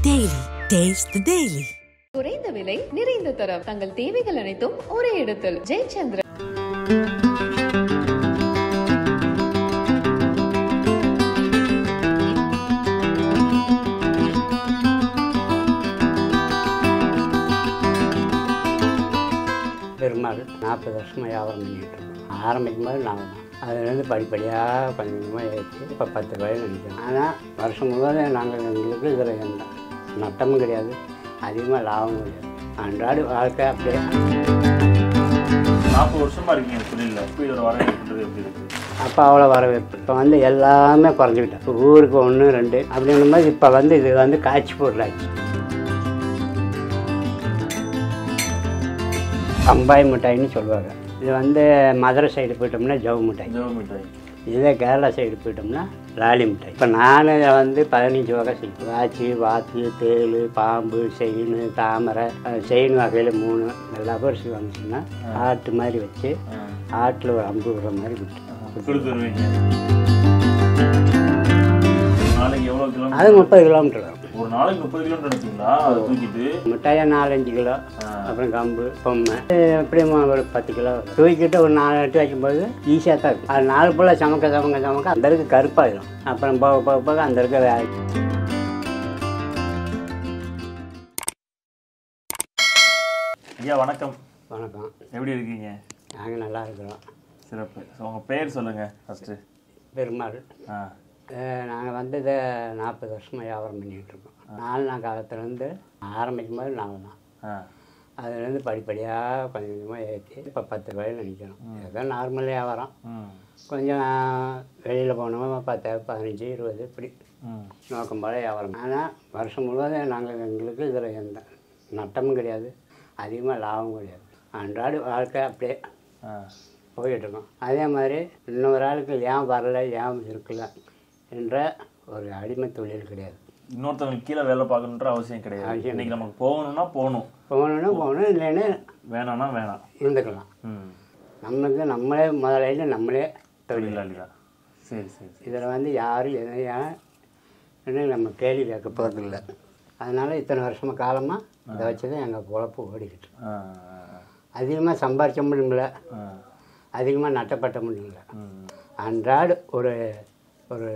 Daily. Taste the Daily. குறைந்த விலை நிறைந்த தரம் தங்கள் தேவைகள் அனைத்தும் ஒரே இடத்தில் ஜெயச்சந்திரன் பெருமாள் நாற்பது வருஷமாக வியாபாரம் பண்ணிகிட்டு இருக்கோம் ஆரம்பிக்கும் போது நாங்கள் தான் அதுலேருந்து படிப்படியாக கொஞ்சம் கொஞ்சமாக ஏற்றி இப்போ பத்து ரூபாய் நினைக்கிறோம் ஆனால் வருஷம் முழுவதும் நாங்கள் எங்களுக்கு இதில் எந்த நட்டமும் கிடையாது அதிகமாக லாபமும் கிடையாது அன்றாடு வாழ்க்கை அப்படியே நாற்பது வருஷமா இருக்கீங்க தொழிலில் இப்போ இதோட வரவேற்புன்றது எப்படி இருக்கு அப்போ அவ்வளோ வரவேற்பு இப்போ வந்து எல்லாமே குறைஞ்சிக்கிட்டோம் இப்போ ஊருக்கு ஒன்று ரெண்டு அப்படின்னும் போது இப்போ வந்து இது வந்து காய்ச்சி பொருளாச்சு பம்பாய் மிட்டாய்னு சொல்லுவாங்க இது வந்து மதுரை சைடு போயிட்டோம்னா ஜவு மிட்டாய் ஜெவ மிட்டாய் இதே கேரளா சைடு போயிட்டோம்னா லாலி மிட்டாய் இப்போ நான் இதை வந்து பதினஞ்சு வகை செய்வேன் வாச்சி வாத்து தேள் பாம்பு செயின் தாமரை செயின் வகையில் மூணு எல்லா பரிசு வந்துச்சுன்னா ஆட்டு மாதிரி வச்சு ஆட்டில் ஒரு அம்பு விடுற மாதிரி விட்டு கொடுத்துருவீங்க ஒரு நாளைக்கு எவ்வளோ கிலோமீட்டர் அது முப்பது கிலோமீட்டர் வரும் ஒரு நாளைக்கு முப்பது கிலோமீட்டர் எடுப்பீங்களா அதை தூக்கிட்டு மிட்டாயை நாலஞ்சு கிலோ அப்புறம் கம்பு பொம்மை எப்படியும் ஒரு பத்து கிலோ வரும். தூக்கிட்டு ஒரு நாலு எட்டு வைக்கும்போது ஈஸியாக தான் இருக்கும் அது நாலு புள்ள சமக்க சமக்க சமக்க அந்த இருக்கு கருப்பாயிடும் அப்புறம் போக போக போக அந்த இருக்க வே- ஐயா வணக்கம் வணக்கம் எப்படி இருக்கீங்க நாங்கள் நல்லா இருக்கிறோம் சிறப்பு ஸோ உங்கள் பேர் சொல்லுங்கள் ஃபஸ்ட்டு பெருமாள் ஆ நாங்கள் வந்து இதை நாற்பது வருஷமாக வியாபாரம் பண்ணிகிட்டு இருக்கோம் நாலு காலத்துலேருந்து ஆரம்பிக்கும் போது நாங்கள் தான் ஆ அதுலேருந்து படிப்படியாக கொஞ்சம் கொஞ்சமாக ஏற்றி இப்போ பத்து ரூபாயில் நிற்கிறோம் ஏதோ நார்மல் வியாபாரம் ம் கொஞ்சம் வெளியில் போனோம் பத்து பதினஞ்சு இருபது இப்படி ம் நோக்கம் போல வியாபாரம் ஆனால் வருஷம் முழுவதும் நாங்கள் எங்களுக்கு இதில் எந்த நட்டமும் கிடையாது அதிகமாக லாபமும் கிடையாது அன்றாடு வாழ்க்கை அப்படியே ஆ போயிட்டுருக்கோம் அதே மாதிரி இன்னொரு ஆளுக்கு ஏன் வரல ஏன் இருக்கல என்ற ஒரு அடிமை தொழில் கிடையாது இன்னொருத்தவங்களுக்கு கீழே வேலை பார்க்கணுன்ற அவசியம் கிடையாது அவசியம் இன்னைக்கு நமக்கு போகணும்னா போகணும் போகணுன்னா போகணும் இல்லைன்னு வேணாம்னா வேணாம் இருந்துக்கலாம் ம் நமக்கு நம்மளே முதலையில் நம்மளே தொழில் தொழிலாளி தான் சரி சரி சரி இதில் வந்து யாரும் எதையா இன்னும் நம்ம கேள்வி கேட்க போகிறதில்ல அதனால் இத்தனை வருஷமாக காலமாக இதை வச்சு தான் எங்கள் பொழப்பு ஓடிக்கிட்டு ஆ அதிகமாக சம்பாரிச்ச முடியல ஆ அதிகமாக நட்டப்பட்ட முடியல ம் அன்றாடு ஒரு ஒரு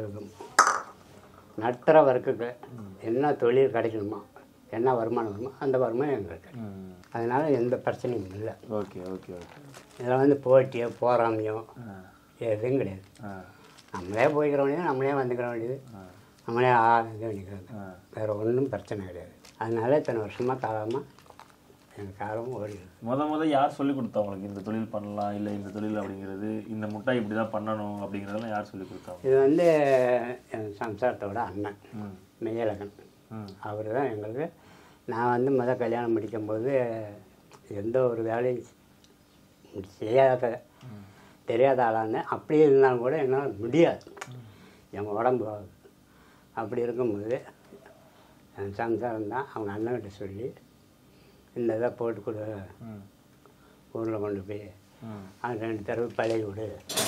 நடுத்தர வர்க்குக்கு என்ன தொழில் கிடைக்கணுமோ என்ன வருமானம் வருமோ அந்த வருமானம் எங்களுக்கு ம் அதனால் எந்த பிரச்சனையும் இல்லை ஓகே ஓகே ஓகே இதில் வந்து போட்டியோ போராமையோ ஆ எதுவும் கிடையாது ஆ நம்மளே போய்க்கிற வேண்டியது நம்மளே வந்துக்கிற வேண்டியது நம்மளே ஆ இது பண்ணிக்கிறது ஆ வேறு ஒன்றும் பிரச்சனை கிடையாது அதனால இத்தனை வருஷமாக காலமாக எங்கள் காலமும் ஓடிடுது முத முத யார் சொல்லி கொடுத்தா உங்களுக்கு இந்த தொழில் பண்ணலாம் இல்லை இந்த தொழில் அப்படிங்கிறது இந்த முட்டாய் இப்படி தான் பண்ணணும் அப்படிங்கிறதெல்லாம் யார் சொல்லி கொடுத்தாங்க இது வந்து என் சம்சாரத்தோட அண்ணன் ம் மெய்யழகன் ம் அவர் தான் எங்களுக்கு நான் வந்து முத கல்யாணம் முடிக்கும்போது எந்த ஒரு வேலையும் செய்யாத தெரியாத ஆளாக இருந்தேன் அப்படியே இருந்தாலும் கூட என்னால் முடியாது என் உடம்பு அப்படி இருக்கும்போது என் சம்சாரம் தான் அவங்க அண்ணன்கிட்ட சொல்லி இந்த இதை போட்டு கொடு ம் ஊரில் கொண்டு போய் ம் அது ரெண்டு தடவை பழகி விடு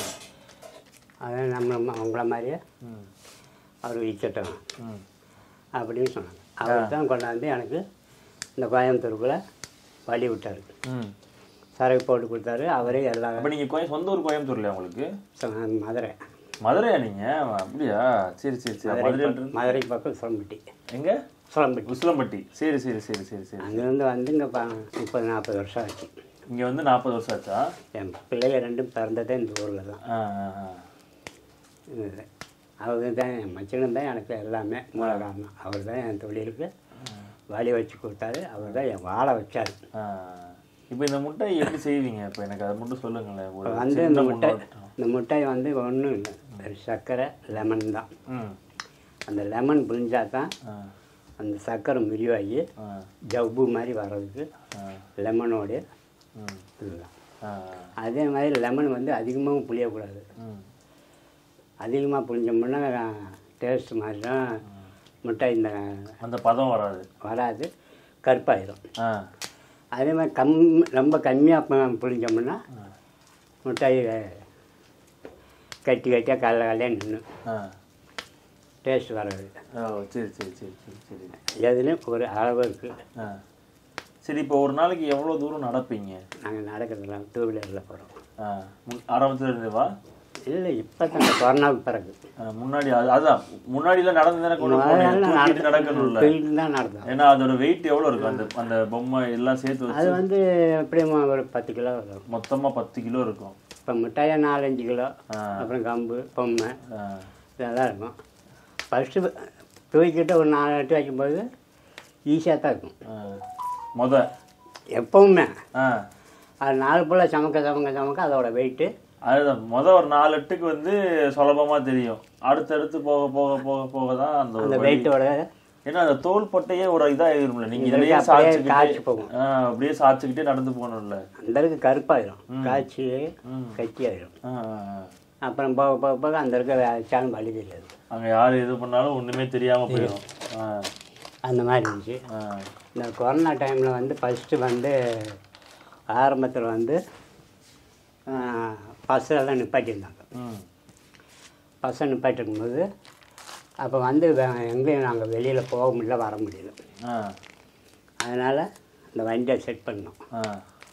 அதை நம்ம அவங்கள மாதிரியே ம் அவர் விற்கட்டும் ம் அப்படின்னு சொன்னாங்க அவர் தான் கொண்டாந்து எனக்கு இந்த கோயம்புத்தூருக்குள்ளே வழி விட்டார் ம் சரக்கு போட்டு கொடுத்தாரு அவரே எல்லா அப்போ நீங்கள் கோயம் சொந்த ஊர் கோயம்புத்தூர்லையா உங்களுக்கு சொ- மதுரை மதுரையா நீங்கள் அப்படியா சரி சரி சரி மதுரை மதுரையில் பக்கம் மதுரை பக்கம் சுளம்பட்டி எங்கே சுளம்பட்டி உசிலம்பட்டி சரி சரி சரி சரி சரி அங்கேருந்து வந்து இங்கே முப்பது நாற்பது வருஷம் ஆச்சு இங்கே வந்து நாற்பது வருஷம் ஆச்சா என் பிள்ளைங்க ரெண்டும் பிறந்ததே இந்த ஊரில் தான் ஆ ஆ ஆ இருந்தது அவர் தான் என் மச்சனும் தான் எனக்கு எல்லாமே மூல காரணம் அவர் தான் என் தொழிலுக்கு வழி வச்சு கொடுத்தாரு அவர் தான் என் வாழை வச்சார் ஆ இப்போ இந்த முட்டை எப்படி செய்வீங்க இப்போ எனக்கு அதை மட்டும் சொல்லுங்களேன் ஒரு இப்போ வந்து இந்த சின்ன முட்டை முன்னோட்டம். இந்த முட்டாய் வந்து ஒன்றும் இல்லை ஒரு சர்க்கரை லெமன் தான் ம் அந்த லெமன் புழிஞ்சா தான் ஆ அந்த சர்க்கரை மிரிவாகி ஆ ஜவ்வு மாதிரி வர்றதுக்கு ஆ லெமனோடைய ம் இதுதான் ஆ அதே மாதிரி லெமன் வந்து அதிகமாகவும் புளியக்கூடாது ம் அதிகமாக புளிஞ்சோம்னா டேஸ்ட் மாதிரி தான் மிட்டாய் இந்த அந்த பதம் வராது வராது கருப்பாயிரும் ஆ அதே மாதிரி கம் ரொம்ப கம்மியாக புளிஞ்சோம்னா மிட்டாய் கட்டி கட்டியாக கல்ல கல்லையாக நின்று ஆ டேஸ்ட் வராது ஓ சரி சரி சரி சரி சரி எதுலேயும் ஒரு அளவு இருக்குது ஆ சரி இப்போ ஒரு நாளைக்கு எவ்வளோ தூரம் நடப்பீங்க நாங்கள் நடக்கிறதுலாம் டூ வீலரில் போகிறோம் ஆ முன்- ஆரம்பத்துல இருந்தேவா இல்லை இப்போ தான் கொரோனாவுக்கு பிறகு ஆ, முன்னாடி அது அதான் முன்னாடிலாம் நடந்து தானே கொண்டு போனீங்க தூக்கிட்டு நடக்கணும்ல போயிட்டு தான் நடந்தோம் ஏன்னா அதோட வெயிட் எவ்வளோ இருக்கும் அந்த அந்த பொம்மை எல்லாம் சேர்த்து அது வச்சு வந்து எப்படியும் ஒரு பத்து கிலோ வரும் மொத்தமா பத்து கிலோ இருக்கும் இப்போ மிட்டாயா நாலஞ்சு கிலோ ஆ. அப்புறம் கம்பு பொம்மை ஆ, இதெல்லாம் இருக்கும் ஃபஸ்ட்டு தூக்கிட்டு ஒரு நாலு எட்டு வைக்கும்போது ஈஸியாக தான் இருக்கும் ஆ. மொத எப்பவுமே ஆ அது நாலு போல் சமக்க சமக்க சமக்க அதோட வெயிட்டு அதுதான் முத ஒரு நாலு எட்டுக்கு வந்து சுலபமா தெரியும் அடுத்தடுத்து போக போக போக போக தான் அந்த ஒரு அந்த வலி. வெயிட்டோட ஏன்னா அந்த தோல் பட்டையே ஒரு இதாயிரும்ல நீங்க இதற்கு இதுலயே அப்படியே சாய்ச்சிக்கிட்டே காய்ச்சி போகும். ஆ, அப்படியே சாய்ச்சிக்கிட்டே நடந்து போகணும்ல அந்த அளவுக்கு கருப்பாயிரும் காய்ச்சி கட்டி ஆயிரும் ஆ, ஆ, ஆ. அப்புறம் போக போக போக அந்த இருக்க வச்சாலும் வலி தெரியாது அங்க யார் இது பண்ணாலும் ஒண்ணுமே தெரியாம போயிடும் ஆ, அந்த மாதிரி இருந்துச்சு ஆ, இந்த கொரோனா டைமில் வந்து ஃபஸ்ட்டு வந்து ஆரம்பத்தில் வந்து பஸ்ஸெல்லாம் நிப்பாட்டியிருந்தாங்க ம், பஸ்ஸை நிப்பாட்டிருக்கும்போது அப்போ வந்து வே- எங்கேயும் நாங்கள் வெளியில் போக முடியல வர முடியல ஆ, அதனால் இந்த வண்டியை செட் பண்ணோம் ஆ,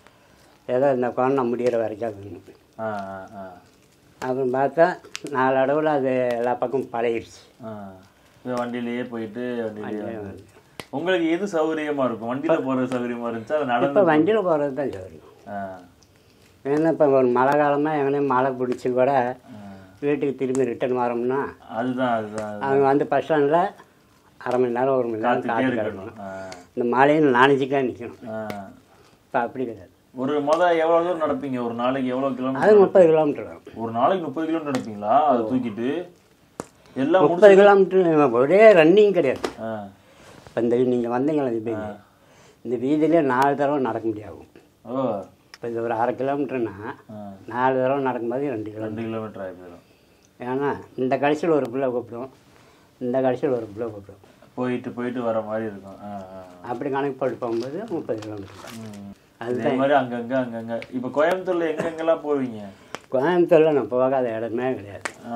ஏதோ இந்த கொரோனா முடிகிற வரைக்கும் அது இருந்துச்சு. ஆ, ஆ, ஆ, அப்புறம் பார்த்தா நாலு அளவில் அது எல்லா பக்கம் பழகிடுச்சு ஆ. இந்த வண்டியிலேயே போயிட்டு வண்டியிலேயே வந்து. உங்களுக்கு எது சௌகரியமா இருக்கும் வண்டியில போறது சௌகரியமா இருந்துச்சா அது இப்போ நடந்து வண்டியில் போகிறது தான் சௌகரியம் ஆ, ஏன்னா இப்போ ஒரு மழை காலமாக எங்கேயும் மழை பிடிச்சி கூட ஆ. வீட்டுக்கு திரும்பி ரிட்டர்ன் வரோம்னா அதுதான் அதுதான் அதுதான். அவங்க வந்து பஸ் ஸ்டாண்டில் அரை மணி நேரம் ஒரு மணி நேரம் காத்துட்டே காத்து இருக்கணும் கிடக்கணும் ஆ, இந்த மழையும் நாளைச்சிக்காக நிற்கணும் ஆ. இப்போ அப்படி கிடையாது ஒரு மொத எவ்வளவு தூரம் நடப்பீங்க ஒரு நாளைக்கு எவ்வளவு அது கிலோமீட்டர் முப்பது கிலோமீட்டர் வரும் ஒரு நாளைக்கு முப்பது கிலோமீட்டர் நடப்பீங்களா அதை தூக்கிட்டு எல்லாம் முடிச்சு முப்பது கிலோமீட்டர் ஒரே ரன்னிங் கிடையாது ஆ, இப்போ இந்த நீங்கள் வந்தீங்களா இந்த வீதி இந்த வீதியிலே நாலு தடவை நடக்க முடியாது ஓ இப்போ இது ஒரு அரை கிலோமீட்டர்னா ஆ, நாலு தடவை நடக்கும்போது ரெண்டு கிலோமீட்டர் ரெண்டு கிலோமீட்டர் ஆகி போயிடும் ஏன்னா இந்த கடைசியில் ஒரு பிள்ளை கூப்பிடும் இந்த கடைசியில் ஒரு பிள்ளை கூப்பிடும் போயிட்டு போயிட்டு வர மாதிரி இருக்கும் ஆ, ஆ. அப்படி கணக்கு போட்டு போகும்போது முப்பது கிலோமீட்டர் தான் ம். அது இதே மாதிரி அங்கங்க அங்கங்க இப்ப கோயம்புத்தூர்ல எங்கெங்கெல்லாம் போவீங்க கோயம்புத்தூரில் நான் போகாத இடமே கிடையாது ஆ,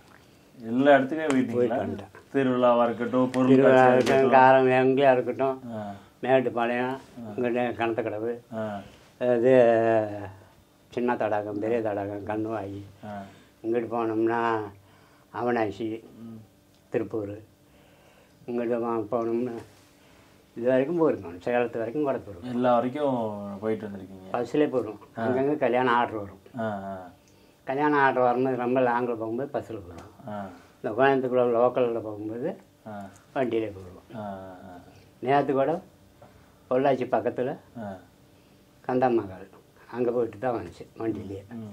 எல்லா இடத்துக்குமே போயிட்டீங்களா திருவிழாவா இருக்கட்டும் பொருள் திருவிழா காட்சியா இருக்கட்டும் காரம் எங்கேயா இருக்கட்டும் ஆ, மேட்டுப்பாளையம் இங்கிட்ட கணத்தக்கடவு ஆ, இது சின்ன தடாகம் பெரிய தடாகம் கண்ணுவாயி ஆ. இங்கிட்டு போனோம்னா அவனாசி திருப்பூர் இங்கிட்டு வா- போனோம்னா இது வரைக்கும் போயிருக்கோம் சேலத்து வரைக்கும் கூட போயிருக்கோம் எல்லா வரைக்கும் போயிட்டு வந்திருக்கீங்க பஸ்ஸில் போயிடும் அங்கங்கே கல்யாணம் ஆர்டர் வரும் ஆ, ஆ, கல்யாணம் ஆர்டர் வரும்போது ரொம்ப லாங்கில் போகும்போது பஸ்ஸில் போயிடும் ஆ, இந்த கோயம்புத்தூர்ல லோக்கலில் போகும்போது ஆ, வண்டியிலே போயிடுவோம் ஆ, நேற்று கூட பொள்ளாச்சி பக்கத்தில் ஆ. கந்தம்மாக்கால் அங்கே போயிட்டு தான் வந்துச்சு வண்டியிலேயே ம்.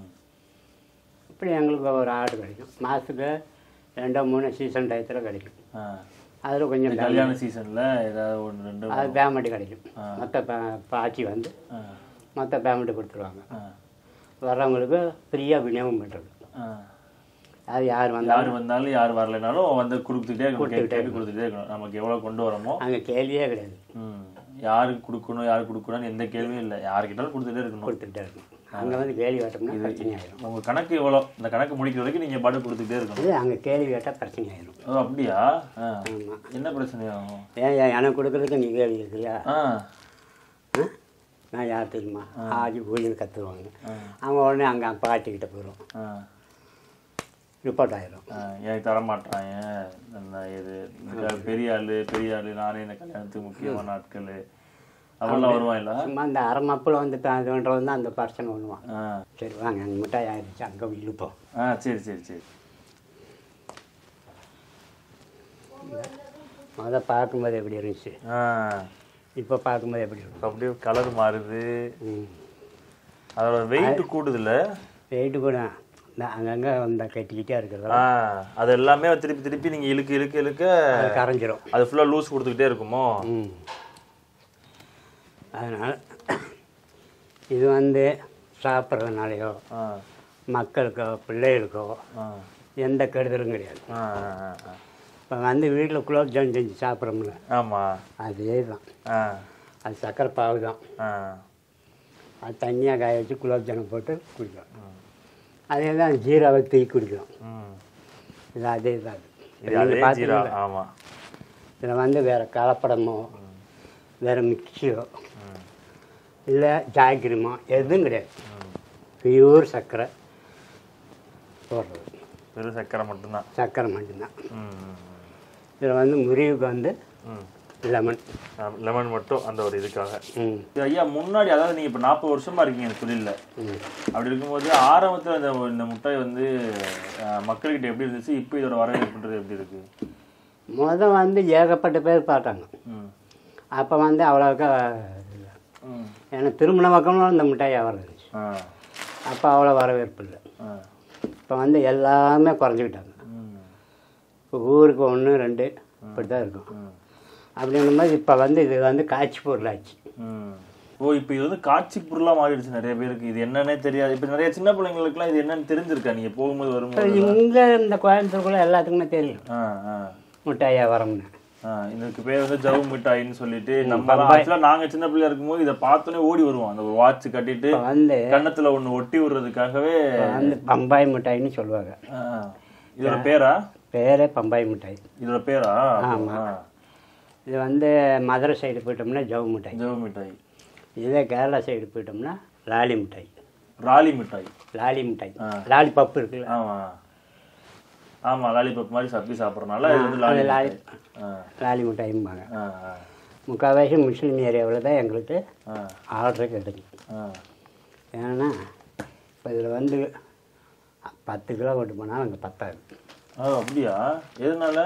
இப்படி எங்களுக்கு ஒரு ஆர்டர் கிடைக்கும் மாதத்துக்கு ரெண்டோ மூணு சீசன் டயத்தில் கிடைக்கும் ஆ. அதில் கொஞ்சம் இந்த கல்யாண சீசன்ல ஏதாவது ஒன்று ரெண்டு அது பேமெண்ட் கிடைக்கும் ஆ. மொத்த பே பாச்சி வந்து ஆ, மொத்த பேமெண்ட் கொடுத்துருவாங்க ஆ, வர்றவங்களுக்கு ஃப்ரீயாக விநியோகம் பண்ணுறது ஆ. அது யார் வந்தாலும் யார் வந்தாலும் யார் வரலைனாலும் வந்து கொடுத்துட்டே இருக்கணும் கேட்டு கொடுத்துக்கிட்டே கேட்டு கொடுத்துட்டே இருக்கணும் நமக்கு எவ்வளோ கொண்டு வரோமோ அங்கே கேள்வியே கிடையாது ம். யாருக்கு கொடுக்கணும் யாருக்கு கொடுக்கணும்னு எந்த கேள்வியும் இல்லை யாருக்கிட்டாலும் கொடுத்துட்டே இருக்கணும் கொடுத்துக்கிட்டே இருக்கும் அங்கே வந்து கேள்வி கேட்டோம்னா பிரச்சனை ஆயிரும் உங்க கணக்கு எவ்வளோ இந்த கணக்கு முடிக்கிற வரைக்கும் நீங்க பாட்டு கொடுத்துட்டே இருக்கணும் இது அங்கே கேள்வி கேட்டால் பிரச்சனை ஆயிரும் ஓ அப்படியா ஆ. ஆமாம் என்ன பிரச்சனை ஆகும் ஏன் ஏன் எனக்கு கொடுக்குறதுக்கு நீ கேள்வி கேட்குறியா ஆ ஆ? நான் யார் தெரியுமா ஆஜி ஊழியர் கற்றுருவாங்க அவங்க உடனே அங்கே பாட்டிக்கிட்ட போயிடும் ஆ. ரிப்போர்ட் ஆயிரும் ஆ, எனக்கு தரமாட்டாங்க இந்த இது இந்த பெரிய ஆளு பெரிய ஆளு நானே இந்த கல்யாணத்துக்கு முக்கியமான நாட்கள் அவெல்லாம் வருவாங்களா சும்மா இந்த அரை மப்பில் வந்து த- இது பண்ணுறது தான் அந்த பிரச்சனை பண்ணுவான் ஆ சரி வாங்க அங்கே மிட்டாய் ஆயிடுச்சு அங்கே இழுப்போம் ஆ சரி சரி சரி முத பார்க்கும்போது எப்படி இருந்துச்சு ஆ இப்போ பார்க்கும்போது எப்படி இருக்கும் அப்படியே கலர் மாறுது ம் அதோட வெயிட் கூடுதுல்ல வெயிட்டு கூட இந்த அங்கங்கே அந்த கட்டிக்கிட்டே இருக்கிறது ஆ அது எல்லாமே திருப்பி திருப்பி நீங்க இழுக்க இழுக்க இழுக்க அது கரைஞ்சிரும் அது ஃபுல்லா லூஸ் கொடுத்துக்கிட்டே இருக்குமோ ம் அதனால் இது வந்து சாப்பிட்றதுனாலையோ ஆ மக்களுக்கோ பிள்ளைகளுக்கோ ஆ எந்த கெடுதலும் கிடையாது ஆ ஆ, ஆ. இப்போ வந்து வீட்டில் குலோப் ஜாம் செஞ்சு சாப்பிட்றோம்ல ஆமா அதே தான் ஆ அது சக்கரை பாவு தான் ஆ அது தண்ணியாக காய வச்சு குலோப் ஜாமுன் போட்டு குடிக்கலாம் அதே தான் ஜீராவை தூக்கி குடிக்கலாம் ம் இது அதே தான் அது. இது நீங்க அதே ஜீரா பார்த்தீங்களா? ஆமா இதில் வந்து வேறு கலப்படமோ வேறு மிக்சியோ இல்லை ஜாக்கிரமோ எதுவும் கிடையாது பியூர் சர்க்கரை போடுறது வெறும் சக்கரை மட்டும்தான் சர்க்கரை மட்டும்தான் ம், ம், இதில் வந்து முறிவுக்கு வந்து ம். லெமன் ம். லெமன் மட்டும் அந்த ஒரு இதுக்காக ம் இது ஐயா முன்னாடி அதாவது நீங்க இப்ப நாற்பது வருஷமா இருக்கீங்க இந்த தொழில்ல ம் அப்படி இருக்கும்போது ஆரம்பத்துல இந்த இந்த முட்டாய் வந்து அஹ், மக்கள்கிட்ட எப்படி இருந்துச்சு இப்போ இதோட வரவேற்புன்றது எப்படி இருக்கு முத வந்து ஏகப்பட்ட பேர் பார்த்தாங்க ம் அப்போ வந்து அவ்வளோக்கா இல்லை ம் ஏன்னா திருமண பக்கமும் இந்த மிட்டாய் வியாபாரம் இருந்துச்சு ஆ அப்போ அவ்வளோ வரவேற்பு இல்லை ஆ இப்போ வந்து எல்லாமே குறைஞ்சிக்கிட்டாங்க ம் இப்போ ஊருக்கு ஒன்று ரெண்டு இப்படி தான் இருக்கும் ம் அப்படின்னும் போது இப்போ வந்து இது வந்து காட்சி பொருளாச்சு ம். ஓ இப்போ இது வந்து காட்சி பொருளா மாறிடுச்சு நிறைய பேருக்கு இது என்னன்னே தெரியாது இப்போ நிறைய சின்ன பிள்ளைங்களுக்குலாம் இது என்னன்னு தெரிஞ்சிருக்கா நீங்க போகும்போது இப்போ வரும்போது இங்கே இந்த கோயம்புத்தூருக்குள்ள எல்லாத்துக்குமே தெரியும் ஆ ஆ மிட்டாய் வியாபாரம்னு ஆ, இதுக்கு பேர் வந்து ஜவு மிட்டாயின்னு சொல்லிட்டு நம்ம ஆக்சுவலா நாங்க சின்ன பிள்ளையா இருக்கும்போது இதை பார்த்தோன்னே ஓடி வருவோம் அந்த ஒரு வாட்ச் கட்டிட்டு இப்போ வந்து கன்னத்துல ஒண்ணு ஒட்டி விடுறதுக்காகவே இப்போ வந்து பம்பாய் மிட்டாய்னு சொல்லுவாங்க ஆ, இதோட பேரா பேரே பம்பாய் மிட்டாய் இதோட பேரா ஆமா. ஆ, இது வந்து மதுரை சைடு போயிட்டோம்னா ஜவு மிட்டாய் ஜவு மிட்டாய் இதே கேரளா சைடு போயிட்டோம்னா லாலி மிட்டாய் ராலி மிட்டாய் லாலி மிட்டாய் ஆ. லாலி பப்பு இருக்குல்ல ஆமா ஆமா லாலிபப் மாதிரி சப்பி சாப்பிட்றதுனால இது வந்து லாலி அது லாலி மிட்டாய். ஆ, லாலி மிட்டாய்ம்பாங்க ஆ, ஆ, முக்கால்வாசி முஸ்லீம் ஏரியாவில் தான் எங்களுக்கு ஆ, ஆர்டர் கிடைக்கும் ஆ. ஏன்னா இப்போ இதில் வந்து பத்து கிலோ கொண்டு போனால் அங்கே பத்தாது ஆ, அப்படியா எதனால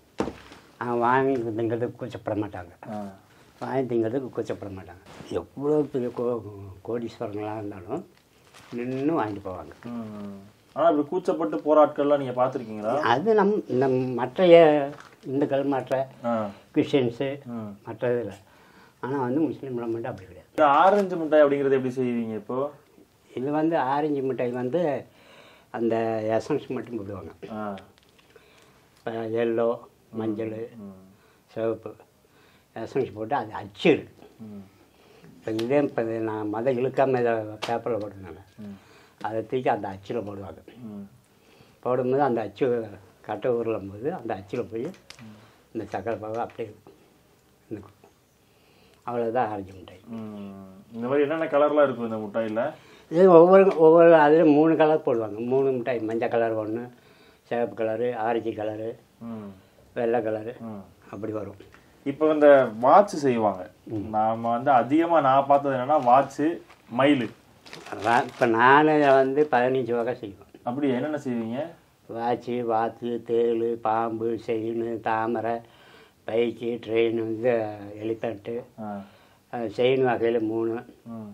அவன் வாங்கி திங்கிறதுக்கு கூச்சப்பட மாட்டாங்க ஆ, வாங்கி திங்கிறதுக்கு கூச்சப்பட மாட்டாங்க எவ்வளோ பெரிய கோ கோடீஸ்வரங்களாக இருந்தாலும் நின்று வாங்கிட்டு போவாங்க ம். ஆனா இப்படி கூச்சப்பட்டு போராட்கள்லாம் நீங்க பார்த்திருக்கீங்களா அது நம் இந்த மற்ற ஏ- இந்துக்கள் மற்ற ஆ கிறிஸ்டின்ஸு ம். மற்ற இதில் ஆனால் வந்து முஸ்லீமில் மட்டும் அப்படி கிடையாது இந்த ஆரஞ்சு மிட்டாய் அப்படிங்கறது எப்படி செய்வீங்க இப்போ இது வந்து ஆரஞ்சு மிட்டாய் வந்து அந்த எசன்ஸ் மட்டும் போடுவாங்க ஆ இப்போ எல்லோ மஞ்சள் ம், சிவப்பு எசன்ஸ் போட்டு அது அச்சிடு ம், இப்போ இதே இப்போ நான் மத இழுக்காமல் இதை பேப்பரில் போட்டிருந்தாங்க ம், அதை தூக்கி அந்த அச்சில் போடுவாங்க ம். போடும்போது அந்த அச்சு கட்டை உருளும் போது அந்த அச்சில் போய் இந்த சக்கரை பாவை அப்படியே நிற்கும் அவ்வளோதான் ஆரஞ்சு மிட்டாய் ம். இந்த மாதிரி என்னென்ன கலர்லாம் இருக்கும் இந்த மிட்டாயில இது ஒவ்வொரு ஒவ்வொரு அதில் மூணு கலர் போடுவாங்க மூணு மிட்டாய் மஞ்சள் கலர் ஒன்று சிவப்பு கலரு ஆரஞ்சு கலரு ம், வெள்ளை கலரு ம். அப்படி வரும் இப்போ இந்த வாட்ச் செய்வாங்க நாம வந்து அதிகமா நான் பார்த்தது என்னன்னா வாட்ச் மயில் இப்போ நான் வந்து பதினஞ்சு வகை செய்வேன் அப்படியா என்னென்ன செய்வீங்க வாட்சு வாத்து தேள் பாம்பு செயின் தாமரை பைக்கு ட்ரெயின் இது எலிஃபண்ட்டு ஆ, செயின் வகையில் மூணு ம்,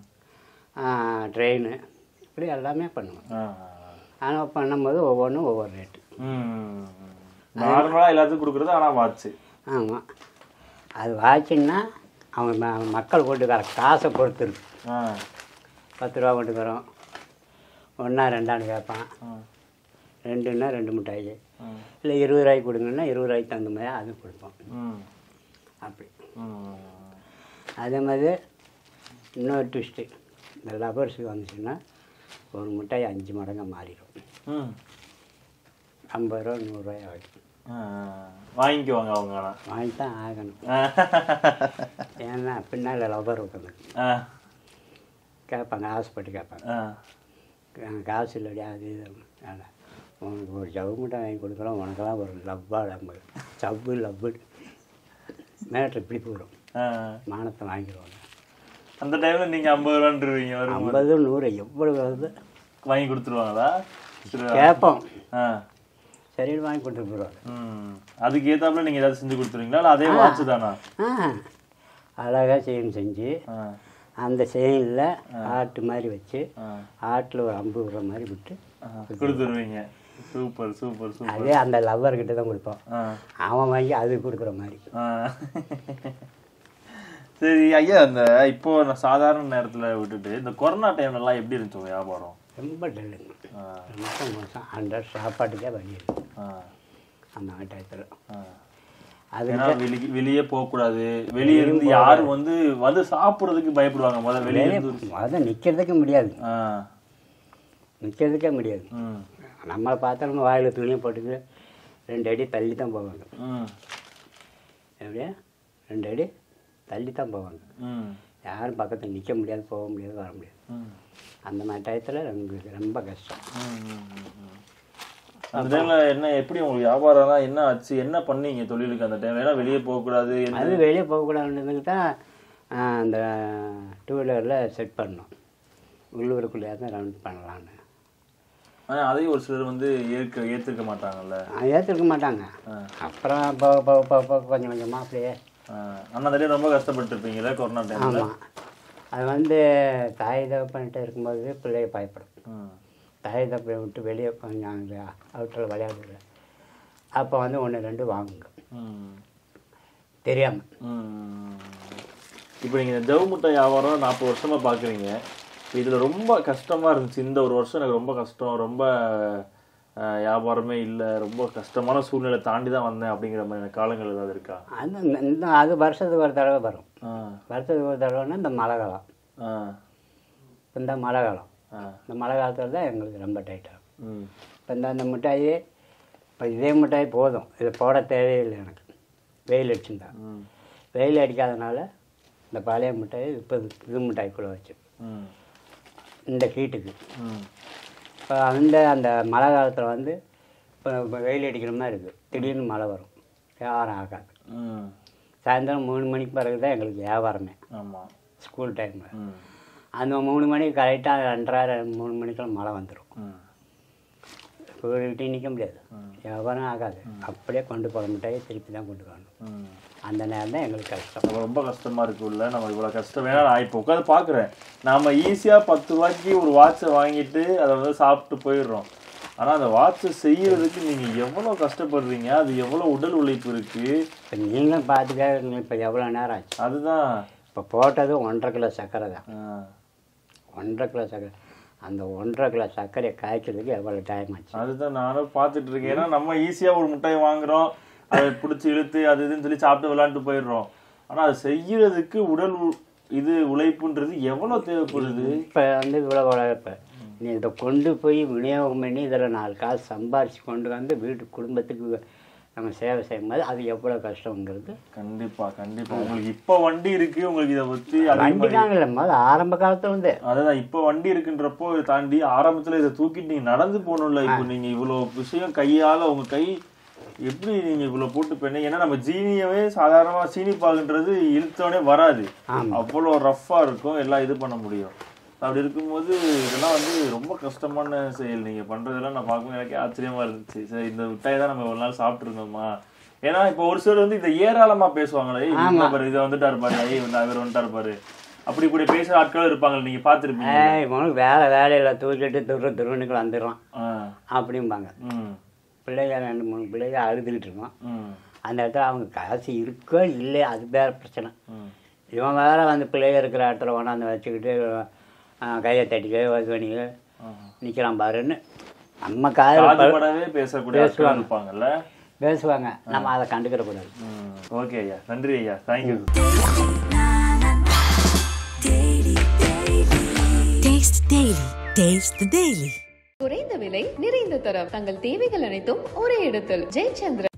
ட்ரெயின் இப்படி எல்லாமே பண்ணுவேன் ஆ, ஆனால் பண்ணும்போது ஒவ்வொன்றும் ஒவ்வொரு ரேட்டு ம். நார்மலா எல்லாத்துக்கும் கொடுக்குறது ஆனா வாட்ச் ஆமாம் அது வாட்சுன்னா அவங்க ம- மக்கள் கொண்டு வர காசை பொறுத்து இருக்கு ஆ பத்து ரூபா கொண்டு வரோம் ஒன்றா ரெண்டான்னு கேட்பான் ஆ, ரெண்டுன்னா ரெண்டு மிட்டாய் ஆ. இல்லை இருபது ரூபாய்க்கு கொடுங்கன்னா இருபது ரூபாய்க்கு தகுந்த மாதிரி அது கொடுப்போம் ம், அப்படி ம். அதே மாதிரி இன்னொரு ட்விஸ்ட்டு இந்த லவர்ஸுக்கு வந்துச்சுன்னா ஒரு மிட்டாய் அஞ்சு மடங்காக மாறிடும் ம். ஐம்பது ரூபா நூறுரூவாய் ஆகும் ஆ, வாங்கிக்குவாங்க அவங்க ஆனா வாங்கி தான் ஆகணும் ஆ. ஏன்னா பின்னால் லவர் உட்காந்து ஆ, கேட்பாங்க ஆசைப்பட்டு கேட்பாங்க ஆ. எனக்கு காசு இல்லையா அது இது வேணாம் உனக்கு ஒரு ஜவு மிட்டாய் வாங்கி கொடுக்குறோம் உனக்கெல்லாம் ஒரு லவ்வா நம்ம சவ்வு லவ்வு மேட்ரு இப்படி போயிடும் ஆ. மானத்தை வாங்கிடுவாங்க அந்த டைம்ல நீங்க ஐம்பது ரூபான்றீங்க வரும்போது ஐம்பது நூறு எவ்வளவு வருது வாங்கி கொடுத்துருவாங்களா சரி. கேட்போம் ஆ. சரி வாங்கி கொடுத்து போயிடுவாங்க ம். அதுக்கு ஏத்தாப்புல நீங்க ஏதாவது செஞ்சு கொடுத்துருவீங்களா இல்ல அதே வாட்ச் தானா ஆ அழகாக செயின் செஞ்சு ஆ. அந்த செயினில் ஆட்டு மாதிரி வச்சு ஆ. ஆட்டில் ஒரு அம்பு விடுற மாதிரி விட்டு ஆ. கொடுத்துருவீங்க சூப்பர் சூப்பர் சூப்பர் அதே அந்த லவ்வர்கிட்ட தான் கொடுப்போம் ஆ. அவன் வாங்கி அது கொடுக்குற மாதிரி ஆ. சரி ஐயா அந்த இப்போ நான் சாதாரண நேரத்துல விட்டுட்டு இந்த கொரோனா டைம்ல எல்லாம் எப்படி இருந்துச்சு உங்க வியாபாரம் ரொம்ப டல்லுங்க ஆ. ரொம்ப மோசம் அந்த சாப்பாட்டுக்கே வழி இருக்கு ஆ. அந்த டயத்தில் ஆ. அது ஏன்னா வெளியே வெளியே போக கூடாது வெளியே இருந்து யாரும் வந்து வந்து சாப்பிடுறதுக்கு பயப்படுவாங்க முதல்ல வெளியே இருந்து அதை நிற்கிறதுக்கு முடியாது ஆ. நிற்கிறதுக்கே முடியாது ம். நம்மளை பார்த்தா நம்ம வாயில் துணியை போட்டுட்டு ரெண்டு அடி தள்ளி தான் போவாங்க ம் எப்படியா ரெண்டு அடி தள்ளி தான் போவாங்க ம் யாரும் பக்கத்தில் நிற்க முடியாது போக முடியாது வர முடியாது ம் அந்த மாதிரி டயத்தில் எங்களுக்கு ரொம்ப கஷ்டம் அந்த டைம்ல என்ன எப்படி உங்களுக்கு வியாபாரம்லாம் என்ன ஆச்சு என்ன பண்ணீங்க தொழிலுக்கு அந்த டைம்ல ஏன்னா வெளியே போகக்கூடாது எந்த- அது வெளியே போகக்கூடாதுன்றதுக்கு தான் ஆஹ், அந்த டூ வீலரில் செட் பண்ணோம் உள்ளூருக்குள்ளேயே தான் ரவுண்ட் பண்ணலான்னு ஆனா அதையும் ஒரு சிலர் வந்து ஏற்க ஏத்துக்க மாட்டாங்கல்ல ஏற்றுக்க மாட்டாங்க அப்புறம் போக போக போக போக கொஞ்சம் கொஞ்சமாக அப்படியே ஆ, அண்ணா அந்த டைம் ரொம்ப கஷ்டப்பட்டு இருப்பீங்களே கொரோனா டைம்ல ஆமாம் அது வந்து தாய் தகப்பன்கிட்ட இருக்கும்போது பிள்ளைய பயப்படும் ம் தாய் தப்பை விட்டு வெளியே கொஞ்சம் அங்கே அவுட்டரில் விளையாடுறது அப்போ வந்து ஒன்று ரெண்டு வாங்குங்க ம் தெரியாமல் ம். இப்போ நீங்கள் இந்த ஜவு முட்டை வியாபாரம் நாற்பது வருஷமா பார்க்குறீங்க இதில் ரொம்ப கஷ்டமாக இருந்துச்சு இந்த ஒரு வருஷம் எனக்கு ரொம்ப கஷ்டம் ரொம்ப அஹ், வியாபாரமே இல்லை ரொம்ப கஷ்டமான சூழ்நிலை தாண்டி தான் வந்தேன் அப்படிங்கிற மாதிரி காலங்கள் ஏதாவது இருக்கா அது இந்த- இந்த அது வருஷத்துக்கு ஒரு தடவை வரும் ஆ வருஷத்துக்கு ஒரு தடவைன்னா இந்த மழை காலம் ஆ இந்த மழை காலம் ஆ இந்த மழை காலத்தில் தான் எங்களுக்கு ரொம்ப டைட்டாகும் ம் இப்போ இந்த அந்த மிட்டாயி இப்போ இதே மிட்டாய் போதும் இது போட தேவையில்லை எனக்கு வெயில் அடிச்சுருந்தா ம் வெயில் அடிக்காதனால இந்த பழைய மிட்டாய் இப்போ இது மிட்டாய்க்குள்ளே வச்சு ம் இந்த ஹீட்டுக்கு ம் இப்போ அந்த அந்த மழை காலத்தில் வந்து இப்போ இப்போ வெயில் அடிக்கிற மாதிரி இருக்குது திடீர்னு மழை வரும் வியாபாரம் ஆகாது ம் சாயந்தரம் மூணு மணிக்கு பிறகு தான் எங்களுக்கு வியாபாரமே ஆமாம் ஸ்கூல் டைமில் ம் அந்த மூணு மணிக்கு கரெக்டாக ரெண்டரை ரெண்டு மூணு மணிக்கெல்லாம் மழை வந்துடும் ம் ஸ்கூல்கிட்டே நிற்க முடியாது வியாபாரம் ஆகாது அப்படியே கொண்டு போக மிட்டாயை திருப்பி தான் கொண்டு வரணும் ம் அந்த நேரம் தான் எங்களுக்கு கஷ்டம் நம்ம ரொம்ப கஷ்டமா இருக்குல்ல நம்ம இவ்வளவு கஷ்டம் ஏன்னா நான் இப்போ உட்காந்து பாக்குறேன் நாம ஈஸியா பத்து ரூபாய்க்கு ஒரு வாட்சை வாங்கிட்டு அதை வந்து சாப்பிட்டு போயிடுறோம் ஆனா அந்த வாட்சை செய்யறதுக்கு நீங்க எவ்வளவு கஷ்டப்படுறீங்க அது எவ்வளவு உடல் உழைப்பு இருக்கு இப்போ நீங்களும் பார்த்துக்க இப்போ எவ்வளோ நேரம் ஆச்சு அதுதான் இப்போ போட்டது ஒன்றரை கிலோ சர்க்கரை தான் ஆ, ஒன்றரை கிலோ சர்க்கரை அந்த ஒன்றரை கிலோ சர்க்கரையை காய்க்கிறதுக்கு எவ்வளோ டைம் ஆச்சு அதுதான் நானும் பார்த்துட்டு இருக்கேன் ஏன்னா நம்ம ஈஸியா ஒரு முட்டையை வாங்குறோம் அதை பிடிச்சி இழுத்து அது இதுன்னு சொல்லி சாப்பிட்டு விளையாண்டு போயிடுறோம் ஆனா அது செய்யறதுக்கு உடல் உ- இது உழைப்புன்றது எவ்வளவு தேவைப்படுது இப்போ வந்து இவ்வளோ உழைப்பு நீ இதை கொண்டு போய் விநியோகம் பண்ணி இதில் நாலு காசு சம்பாரித்து கொண்டு வந்து வீட்டு குடும்பத்துக்கு நம்ம சேவை செய்யும்போது அது எவ்வளோ கஷ்டங்கிறது கண்டிப்பா கண்டிப்பா உங்களுக்கு இப்ப வண்டி இருக்கு உங்களுக்கு இதை பத்தி வண்டி அதிகமா தாங்க இல்லை முதல்ல ஆரம்ப காலத்துல வந்து அதுதான் இப்ப வண்டி இருக்குன்றப்போ இதை தாண்டி ஆரம்பத்துல இதை தூக்கிட்டு நீங்க நடந்து போகணும்ல இப்போ நீங்க இவ்வளவு விஷயம் கையால உங்க கை எப்படி நீங்க இவ்வளவு போட்டு பண்ணீங்க ஏன்னா நம்ம ஜீனியவே சாதாரணமா சீனி பாகுன்றது இழுத்தோடனே வராது ஆமா. அவ்வளோ ரஃப்பா இருக்கும் எல்லாம் இது பண்ண முடியும் அப்படி இருக்கும்போது இதெல்லாம் வந்து ரொம்ப கஷ்டமான செயல் நீங்க பண்றதெல்லாம் நான் பார்க்கும்போது எனக்கே ஆச்சரியமா இருந்துச்சு சரி இந்த மிட்டாய் தான் நம்ம ஒரு நாள் சாப்பிட்டுருந்தோமா ஏன்னா இப்போ ஒரு சிலர் வந்து இதை ஏராளமா பேசுவாங்களே "ஏய், இவங்க பாரு இதை வந்துட்டாரு பாரு ஐய் வந்து அவர் வந்துட்டாரு பாரு அப்படி கூட பேசுற ஆட்கள் இருப்பாங்க நீங்க பார்த்திருப்பீங்க ஏய் உனக்கு வேலை வேலையில் தூக்கிட்டு துரு துருவனுக்கு வந்துடுறான் ஆ அப்படிம்பாங்க ம் பிள்ளைங்க ரெண்டு மூணு பிள்ளைங்க அழுதுகிட்டு இருக்கோம் ம் அந்த இடத்துல அவங்க காசு இருக்கோ இல்லையோ அது வேற பிரச்சனை ம் இவன் வேற வந்து பிள்ளைங்க இருக்கிற இடத்துல கொண்டாந்து வச்சுக்கிட்டு ஆ, கையை தட்டிக்க இது பண்ணிக்க நிற்கிறான் பாருன்னு நம்ம காதில் காதுபடவே பேசக்கூடிய ஆட்கள் பேசுவாங்க. இருப்பாங்கல்ல பேசுவாங்க நம்ம அதை கண்டுக்கிற கூடாது ம் ஓகே ஐயா நன்றி ஐயா thank you Taste Daily. Taste the Daily. குறைந்த விலை நிறைந்த தரம் தங்கள் தேவைகள் அனைத்தும் ஒரே இடத்தில் ஜெயச்சந்திரன்